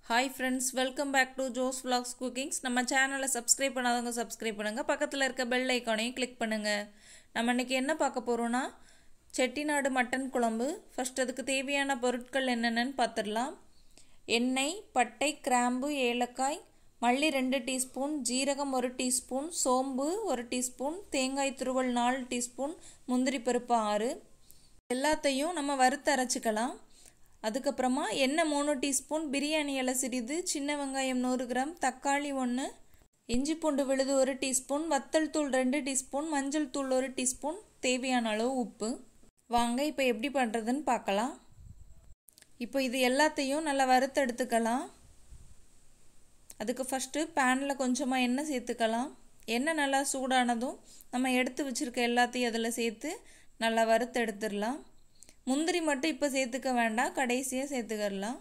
hi friends welcome back to ஜோஸ் vlogs cookings நம்ம சேனலை சப்ஸ்கிரைப் பண்ணாதவங்க சப்ஸ்கிரைப் பண்ணுங்கள் பக்கத்தில் இருக்க பெல் ஐக்கானையும் கிளிக் பண்ணுங்கள் நம்ம இன்றைக்கி என்ன பார்க்க போகிறோன்னா செட்டிநாடு மட்டன் குழம்பு ஃபர்ஸ்ட் அதுக்கு தேவையான பொருட்கள் என்னென்னு பார்த்துடலாம் எண்ணெய் பட்டை கிராம்பு ஏலக்காய் மல்லி ரெண்டு டீஸ்பூன் ஜீரகம் ஒரு டீஸ்பூன் சோம்பு ஒரு டீஸ்பூன் தேங்காய் துருவல் நாலு டீஸ்பூன் முந்திரி பருப்பு ஆறு எல்லாத்தையும் நம்ம வறுத்து அரைச்சிக்கலாம் அதுக்கப்புறமா எண்ணெய் மூணு டீஸ்பூன் பிரியாணி இலை சிறிது சின்ன வெங்காயம் நூறு கிராம் தக்காளி ஒன்று இஞ்சி பூண்டு விழுது ஒரு டீஸ்பூன் வத்தல் தூள் ரெண்டு டீஸ்பூன் மஞ்சள் தூள் ஒரு டீஸ்பூன் தேவையான அளவு உப்பு வாங்க இப்போ எப்படி பண்ணுறதுன்னு பார்க்கலாம் இப்போ இது எல்லாத்தையும் நல்லா வறுத்து எடுத்துக்கலாம் அதுக்கு ஃபஸ்ட்டு பேனில் கொஞ்சமாக எண்ணெய் சேர்த்துக்கலாம் எண்ணெய் நல்லா சூடானதும் நம்ம எடுத்து வச்சுருக்க எல்லாத்தையும் அதில் சேர்த்து நல்லா வறுத்து எடுத்துடலாம் முந்திரி மட்டும் இப்போ சேர்த்துக்க வேண்டாம் கடைசியாக சேர்த்துக்கலாம்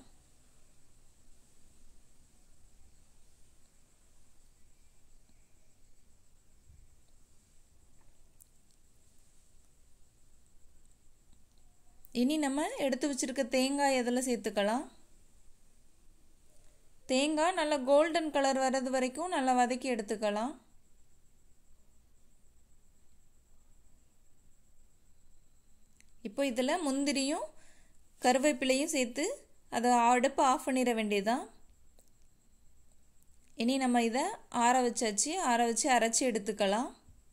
இனி நம்ம எடுத்து வச்சுருக்க தேங்காய் அதில் சேர்த்துக்கலாம் தேங்காய் நல்லா கோல்டன் கலர் வர்றது வரைக்கும் நல்லா வதக்கி எடுத்துக்கலாம் இப்போ இதில் முந்திரியும் கருவேப்பிலையும் சேர்த்து அதை அடுப்பு ஆஃப் பண்ணிட வேண்டியதான் இனி நம்ம இதை ஆற வச்சாச்சு ஆற வச்சு அரைச்சி எடுத்துக்கலாம்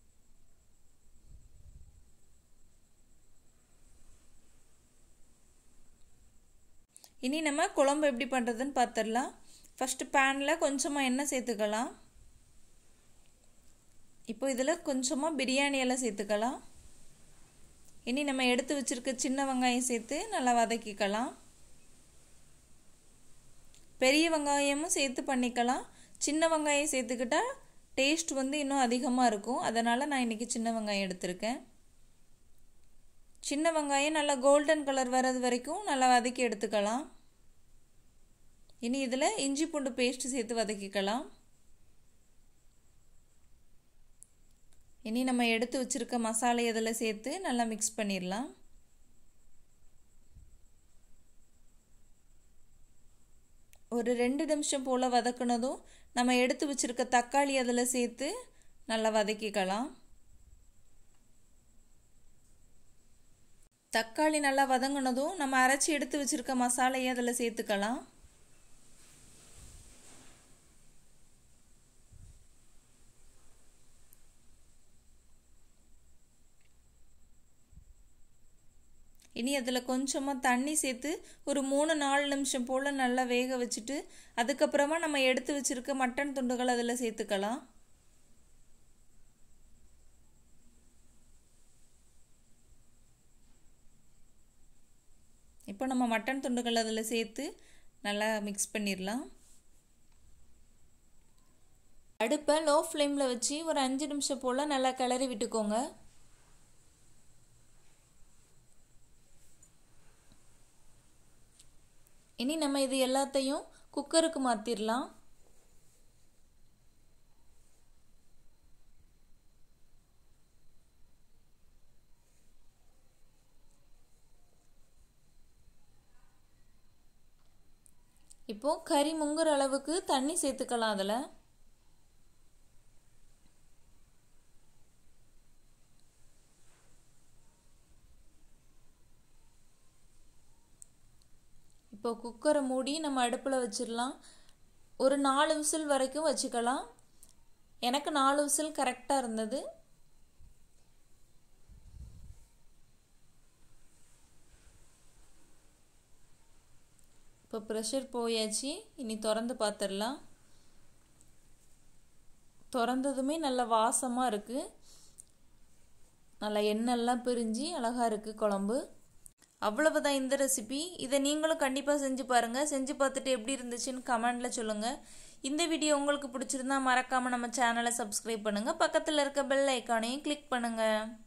இனி நம்ம குழம்பு எப்படி பண்ணுறதுன்னு பார்த்துடலாம் ஃபஸ்ட்டு பேனில் கொஞ்சமாக எண்ணெய் சேர்த்துக்கலாம் இப்போ இதில் கொஞ்சமாக பிரியாணி எல்லாம் சேர்த்துக்கலாம் இனி நம்ம எடுத்து வச்சுருக்க சின்ன வெங்காயம் சேர்த்து நல்லா வதக்கிக்கலாம் பெரிய வெங்காயமும் சேர்த்து பண்ணிக்கலாம் சின்ன வெங்காயம் சேர்த்துக்கிட்டால் டேஸ்ட் வந்து இன்னும் அதிகமாக இருக்கும் அதனால் நான் இன்றைக்கி சின்ன வெங்காயம் எடுத்திருக்கேன் சின்ன வெங்காயம் நல்லா கோல்டன் கலர் வர்றது வரைக்கும் நல்லா வதக்கி எடுத்துக்கலாம் இனி இதில் இஞ்சி பூண்டு பேஸ்ட்டு சேர்த்து வதக்கிக்கலாம் இனி நம்ம எடுத்து வச்சுருக்க மசாலை இதில் சேர்த்து நல்லா மிக்ஸ் பண்ணிடலாம் ஒரு ரெண்டு நிமிஷம் போல் வதக்குனதும் நம்ம எடுத்து வச்சுருக்க தக்காளி அதில் சேர்த்து நல்லா வதக்கிக்கலாம் தக்காளி நல்லா வதங்கினதும் நம்ம அரைச்சி எடுத்து வச்சுருக்க மசாலையை அதில் சேர்த்துக்கலாம் இனி அதில் கொஞ்சமாக தண்ணி சேர்த்து ஒரு மூணு நாலு நிமிஷம் போல் நல்லா வேக வச்சுட்டு அதுக்கப்புறமா நம்ம எடுத்து வச்சுருக்க மட்டன் துண்டுகள் அதில் சேர்த்துக்கலாம் இப்போ நம்ம மட்டன் துண்டுகள் அதில் சேர்த்து நல்லா மிக்ஸ் பண்ணிடலாம் அடுப்பை லோ ஃப்ளேமில் வச்சு ஒரு அஞ்சு நிமிஷம் போல் நல்லா கிளறி விட்டுக்கோங்க இனி நம்ம இது எல்லாத்தையும் குக்கருக்கு மாற்றிடலாம் இப்போ கறி முங்குற அளவுக்கு தண்ணி சேர்த்துக்கலாம் அதில் இப்போ குக்கரை மூடி நம்ம அடுப்பில் வச்சிடலாம் ஒரு நாலு விசில் வரைக்கும் வச்சுக்கலாம் எனக்கு நாலு விசில் கரெக்டாக இருந்தது இப்போ ப்ரெஷர் போயாச்சு இனி திறந்து பார்த்துடலாம் திறந்ததுமே நல்ல வாசமாக இருக்குது நல்லா எண்ணெய்லாம் பிரிஞ்சு அழகாக இருக்குது குழம்பு அவ்வளவுதான் இந்த ரெசிபி இதை நீங்களும் கண்டிப்பாக செஞ்சு பாருங்கள் செஞ்சு பார்த்துட்டு எப்படி இருந்துச்சுன்னு கமெண்டில் சொல்லுங்கள் இந்த வீடியோ உங்களுக்கு பிடிச்சிருந்தா மறக்காமல் நம்ம சேனலை சப்ஸ்கிரைப் பண்ணுங்கள் பக்கத்தில் இருக்க பெல் ஐக்கானையும் கிளிக் பண்ணுங்கள்